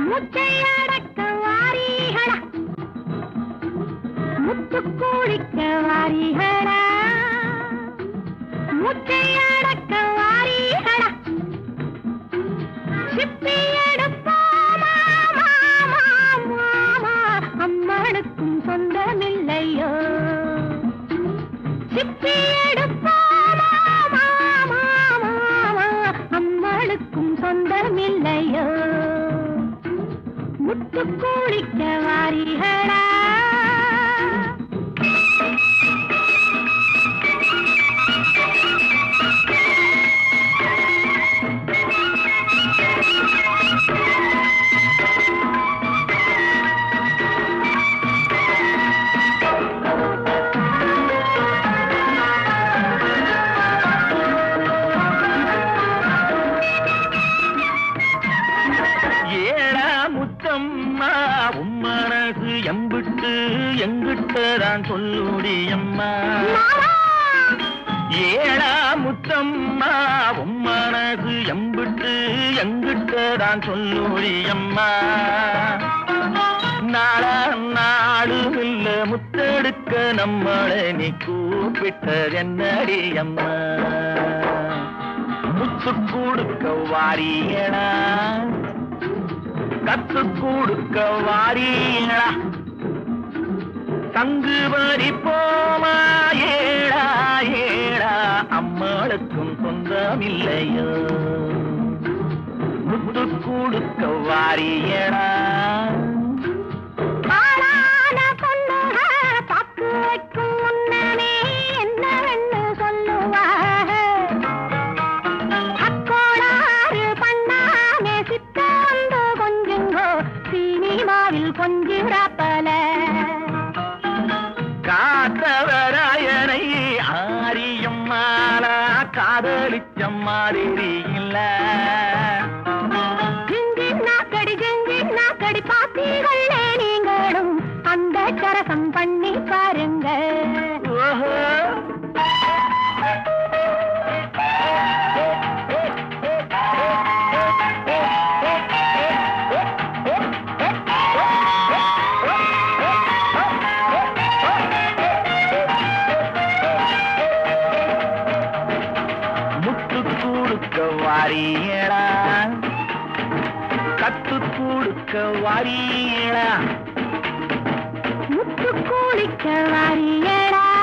மூச்சை அடக்க வாரிகளா முத்து கூழிக்க வாரிகளா மூச்சை அடக்க வாரிகளா சிப்பி எடுப்போமா மாமா மாமா அம்மனுக்கும் சொந்தமில்லையோ சிப்பி எடுப்போமா மாமா மாமா அம்மனுக்கும் சொந்தமில்லையோ முத்து கூடிக்க வாரிகளா ஏழா முத்தம்மா உம்மனசு எம்பிட்டு எங்கிட்டதான் சொல்லுடியம்மா ஏழா முத்தம்மா உம்மனசு எம்பிட்டு எங்கிட்டதான் சொல்லுடியம்மா நாளா நாளும் இல்ல முத்தெடுக்க நம்மளை நீ கூப்பிட்டது என்னடியம்மா முத்து கொடுக்க வாரியடா கத்து கொடுக்க வாரியடா தங்கு வரி போமா ஏடா ஏடா அம்மாளுக்கும் சொந்தமில்லையோ முத்து கொடுக்க வாரியடா ஆளான பொண்ணுக பாக்கு வைக்கும் முன்னமே என்னவென்னு சொல்லுவாக அக்கோளாறு பண்ணாமே சித்த வந்து கொஞ்சுங்கோ சினிமாவில் கொஞ்சிறப்பல காத்தவராயனை ஆரியம் மாலா காதலிச்ச மாதிரி இல்ல ஜிஞ்சி நாக்கடி ஜிஞ்சி நாக்கடி பாத்தீங்களே நீங்களும் அந்த கரசம் பண்ணி பாருங்க ஓஹோ முத்து கொடுக்க வாரியடா கத்து கொடுக்க வாரியடா முத்து கூலிக்க வாரியடா